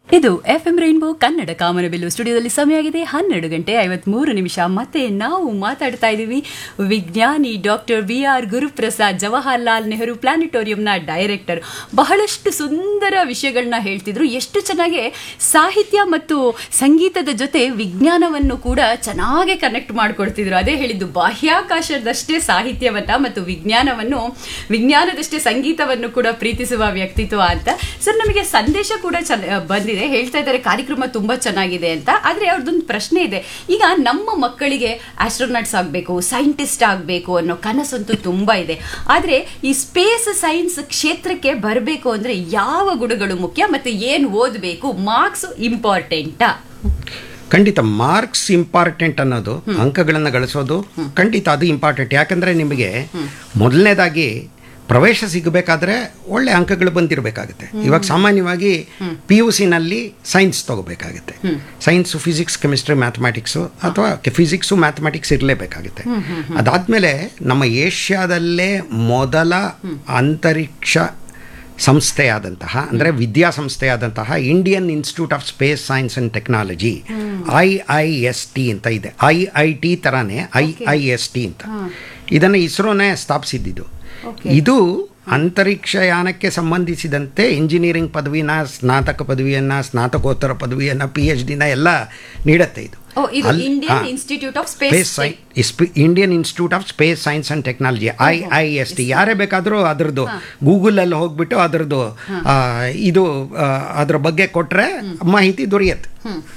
ಇದು F M rainbow Kannada ಕಾಮನಬಿಲ್ಲು ಸ್ಟುಡಿಯೋದಲ್ಲಿ ಸಮಯ ಆಗಿದೆ ಹನ್ನೆರಡು ಗಂಟೆ ಐವತ್ಮೂರು ನಿಮಿಷ ಮತ್ತೆ ನಾವು ಮಾತಾಡ್ತಾ ಇದ್ದೀವಿ ವಿಜ್ಞಾನಿ doctor B R Guruprasad Jawaharlal Nehru ಪ್ಲಾನೆಟೋರಿಯಂನ ಡೈರೆಕ್ಟರ್ ಬಹಳಷ್ಟು ಸುಂದರ ವಿಷಯಗಳನ್ನ ಹೇಳ್ತಿದ್ರು ಎಷ್ಟು ಚೆನ್ನಾಗಿ ಸಾಹಿತ್ಯ ಮತ್ತು ಸಂಗೀತದ ಜೊತೆ ವಿಜ್ಞಾನವನ್ನು ಕೂಡ ಚೆನ್ನಾಗಿ ಕನೆಕ್ಟ್ ಮಾಡಿಕೊಡ್ತಿದ್ರು ಅದೇ ಹೇಳಿದ್ದು ಬಾಹ್ಯಾಕಾಶದಷ್ಟೇ ಸಾಹಿತ್ಯವನ್ನ ಮತ್ತು ವಿಜ್ಞಾನವನ್ನು ವಿಜ್ಞಾನದಷ್ಟೇ ಸಂಗೀತವನ್ನು ಕೂಡ ಪ್ರೀತಿಸುವ ವ್ಯಕ್ತಿತ್ವ ಅಂತ ಸರ್ ನಮಗೆ ಸಂದೇಶ ಕೂಡ ಚೆನ್ನ ಬಂದಿದೆ ಹೇಳ್ತಾ ಇದ್ದಾರೆ ಕಾರ್ಯಕ್ರಮ ತುಂಬಾ ಚೆನ್ನಾಗಿದೆ ಅಂತ ಆದ್ರೆ ಅವ್ರದ್ದೊಂದು ಪ್ರಶ್ನೆ ಇದೆ ಈಗ ನಮ್ಮ ಮಕ್ಕಳಿಗೆ ಆಸ್ಟ್ರೋನಾಟ್ಸ್ ಆಗಬೇಕು ಸೈಂಟಿಸ್ಟ್ ಆಗಬೇಕು ಅನ್ನೋ ಕನಸಂತೂ ತುಂಬಾ ಇದೆ ಆದ್ರೆ ಈ ಸ್ಪೇಸ್ ಸೈನ್ಸ್ ಕ್ಷೇತ್ರಕ್ಕೆ ಬರಬೇಕು ಅಂದ್ರೆ ಯಾವ ಗುಣಗಳು ಮುಖ್ಯ ಮತ್ತೆ ಏನ್ ಓದಬೇಕು ಮಾರ್ಕ್ಸ್ ಇಂಪಾರ್ಟೆಂಟಾ ಖಂಡಿತ ಮಾರ್ಕ್ಸ್ ಇಂಪಾರ್ಟೆಂಟ್ ಅನ್ನೋದು ಅಂಕಗಳನ್ನು ಗಳಿಸೋದು ಖಂಡಿತ ಅದು ಇಂಪಾರ್ಟೆಂಟ್ ಯಾಕಂದ್ರೆ ನಿಮಗೆ ಮೊದಲನೇದಾಗಿ ಪ್ರವೇಶ ಸಿಗಬೇಕಾದ್ರೆ ಒಳ್ಳೆ ಅಂಕಗಳು ಬಂದಿರಬೇಕಾಗುತ್ತೆ ಇವಾಗ ಸಾಮಾನ್ಯವಾಗಿ ಪಿ ಯು ಸಿನಲ್ಲಿ ಸೈನ್ಸ್ ತಗೋಬೇಕಾಗುತ್ತೆ ಸೈನ್ಸ್ ಫಿಸಿಕ್ಸ್ ಕೆಮಿಸ್ಟ್ರಿ ಮ್ಯಾಥಮೆಟಿಕ್ಸು ಅಥವಾ ಫಿಸಿಕ್ಸು ಮ್ಯಾಥಮೆಟಿಕ್ಸ್ ಇರಲೇಬೇಕಾಗುತ್ತೆ ಅದಾದಮೇಲೆ ನಮ್ಮ ಏಷ್ಯಾದಲ್ಲೇ ಮೊದಲ ಅಂತರಿಕ್ಷ ಸಂಸ್ಥೆಯಾದಂತಹ ಅಂದರೆ ವಿದ್ಯಾಸಂಸ್ಥೆಯಾದಂತಹ Indian institute of space science and technology I I S T ಅಂತ ಇದೆ ಐ ಐ ಟಿ ಥರನೇ ಐ ಐ ಎಸ್ ಟಿ ಅಂತ ಇದನ್ನು ಇಸ್ರೋನೇ ಸ್ಥಾಪಿಸಿದ್ದು ಇದು ಅಂತರಿಕ್ಷಯಾನಕ್ಕೆ ಸಂಬಂಧಿಸಿದಂತೆ ಇಂಜಿನಿಯರಿಂಗ್ ಪದವಿನ ಸ್ನಾತಕ ಪದವಿಯನ್ನು ಸ್ನಾತಕೋತ್ತರ ಪದವಿಯನ್ನು ಪಿ ಎಚ್ ಡಿನ ಎಲ್ಲ ನೀಡುತ್ತೆ ಇದು ಓ ಇದು ಅಲ್- ಇಂಡಿಯನ್ ಹಾ. ಇನ್ಸ್ಟಿಟ್ಯೂಟ್ ಆಫ್ ಸ್ಪೇಸ್ ಸ್ಪೇಸ್ ಸೈ Indian institute of space science and technology I I S T ಯಾರೇ ಬೇಕಾದರೂ ಅದರದ್ದು ಗೂಗಲಲ್ಲಿ ಹೋಗ್ಬಿಟ್ಟು ಅದರದ್ದು ಆ, ಇದು ಆ, ಅದ್ರ ಬಗ್ಗೆ ಕೊಟ್ಟರೆ ಮಾಹಿತಿ ದೊರೆಯುತ್ತೆ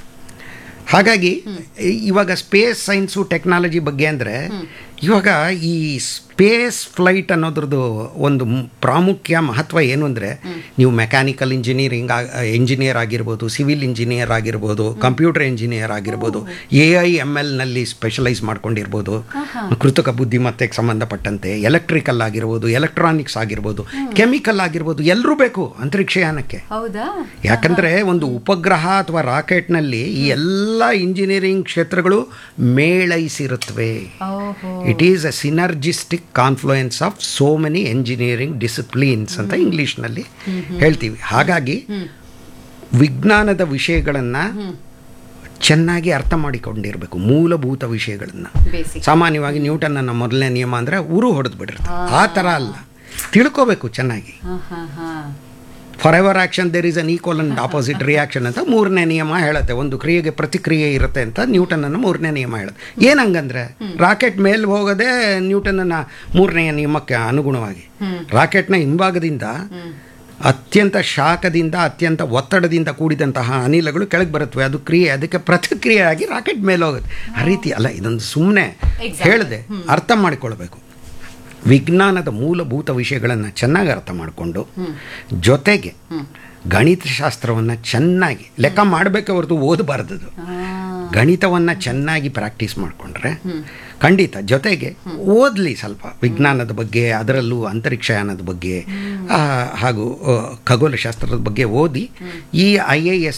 ಹಾಗಾಗಿ ಇವಾಗ ಸ್ಪೇಸ್ ಸೈನ್ಸು ಟೆಕ್ನಾಲಜಿ ಬಗ್ಗೆ ಅಂದರೆ ಇವಾಗ ಈ ಸ್ಪೇಸ್ ಫ್ಲೈಟ್ ಅನ್ನೋದ್ರದ್ದು ಒಂದು ಮ್- ಪ್ರಾಮುಖ್ಯ ಮಹತ್ವ ಏನು ಅಂದರೆ ನೀವು ಮೆಕ್ಯಾನಿಕಲ್ ಇಂಜಿನಿಯರಿಂಗ್ ಇಂಜಿನಿಯರ್ ಆಗಿರ್ಬೋದು ಸಿವಿಲ್ ಇಂಜಿನಿಯರ್ ಆಗಿರ್ಬೋದು ಕಂಪ್ಯೂಟರ್ ಇಂಜಿನಿಯರ್ ಆಗಿರ್ಬೋದು ಎ ಐ ಎಮ್ ಎಲ್ನಲ್ಲಿ ಸ್ಪೆಷಲೈಸ್ ಮಾಡ್ಕೊಂಡಿರ್ಬೋದು ಕೃತಕ ಬುದ್ಧಿಮತ್ತೆಗೆ ಸಂಬಂಧಪಟ್ಟಂತೆ ಎಲೆಕ್ಟ್ರಿಕಲ್ ಆಗಿರ್ಬೋದು ಎಲೆಕ್ಟ್ರಾನಿಕ್ಸ್ ಆಗಿರ್ಬೋದು ಕೆಮಿಕಲ್ ಆಗಿರ್ಬೋದು ಎಲ್ಲರೂ ಬೇಕು ಅಂತರಿಕ್ಷಯಾನಕ್ಕೆ ಹೌದಾ ಯಾಕಂದರೆ ಒಂದು ಉಪಗ್ರಹ ಅಥವಾ ರಾಕೆಟ್ನಲ್ಲಿ ಈ ಎಲ್ಲ ಇಂಜಿನಿಯರಿಂಗ್ ಕ್ಷೇತ್ರಗಳು ಮೇಳೈಸಿರುತ್ತವೆ ಓಹೋ it is a synergistic confluence of so many engineering disciplines ಅಂತ ಇಂಗ್ಲೀಷ್ನಲ್ಲಿ ಹೇಳ್ತೀವಿ ಹಾಗಾಗಿ ವಿಜ್ಞಾನದ ವಿಷಯಗಳನ್ನು ಚೆನ್ನಾಗಿ ಅರ್ಥ ಮಾಡಿಕೊಂಡಿರಬೇಕು ಮೂಲಭೂತ ವಿಷಯಗಳನ್ನು ಬೇಸಿಕ್ ಸಾಮಾನ್ಯವಾಗಿ ನ್ಯೂಟನ್ನ ಮೊದಲನೇ ನಿಯಮ ಅಂದರೆ ಉರು ಹೊಡೆದು ಬಿಡಿರುತ್ತೆ ಆ ಥರ ಅಲ್ಲ ತಿಳ್ಕೋಬೇಕು ಚೆನ್ನಾಗಿ ಹಾ ಹಾ ಹಾ for every action there is an equal and opposite reaction ಅಂತ ಮೂರನೇ ನಿಯಮ ಹೇಳುತ್ತೆ ಒಂದು ಕ್ರಿಯೆಗೆ ಪ್ರತಿಕ್ರಿಯೆ ಇರುತ್ತೆ ಅಂತ ನ್ಯೂಟನ್ನ ಮೂರನೇ ನಿಯಮ ಹೇಳುತ್ತೆ ಏನಂಗಂದ್ರೆ ರಾಕೆಟ್ ಮೇಲೆ ಹೋಗೋದೇ ನ್ಯೂಟನ್ನ ಮೂರನೇ ನಿಯಮಕ್ಕೆ ಅನುಗುಣವಾಗಿ ರಾಕೆಟ್ನ ಹಿಂಭಾಗದಿಂದ ಅತ್ಯಂತ ಶಾಖದಿಂದ ಅತ್ಯಂತ ಒತ್ತಡದಿಂದ ಕೂಡಿದಂತಹ ಅನಿಲಗಳು ಕೆಳಗೆ ಬರುತ್ತವೆ ಅದು ಕ್ರಿಯೆ ಅದಕ್ಕೆ ಪ್ರತಿಕ್ರಿಯೆ ಆಗಿ ರಾಕೆಟ್ ಮೇಲೆ ಹೋಗುತ್ತೆ ಆ ರೀತಿ ಅಲ್ಲ ಇದೊಂದು ಸುಮ್ಮನೆ Exactly. ಹೇಳಿದೆ ಅರ್ಥ ಮಾಡಿಕೊಳ್ಬೇಕು ವಿಜ್ಞಾನದ ಮೂಲಭೂತ ವಿಷಯಗಳನ್ನು ಚೆನ್ನಾಗಿ ಅರ್ಥ ಮಾಡಿಕೊಂಡು ಜೊತೆಗೆ ಗಣಿತಶಾಸ್ತ್ರವನ್ನು ಚೆನ್ನಾಗಿ ಲೆಕ್ಕ ಮಾಡಬೇಕೆ ಹೊರತು ಓದಬಾರ್ದದು ಗಣಿತವನ್ನು ಚೆನ್ನಾಗಿ ಪ್ರಾಕ್ಟೀಸ್ ಮಾಡಿಕೊಂಡ್ರೆ ಖಂಡಿತ ಜೊತೆಗೆ ಓದಲಿ ಸ್ವಲ್ಪ ವಿಜ್ಞಾನದ ಬಗ್ಗೆ ಅದರಲ್ಲೂ ಅಂತರಿಕ್ಷಯಾನದ ಬಗ್ಗೆ ಆ, ಹಾಗೂ ಆ, ಖಗೋಳಶಾಸ್ತ್ರದ ಬಗ್ಗೆ ಓದಿ ಈ ಐ ಎ ಎಸ್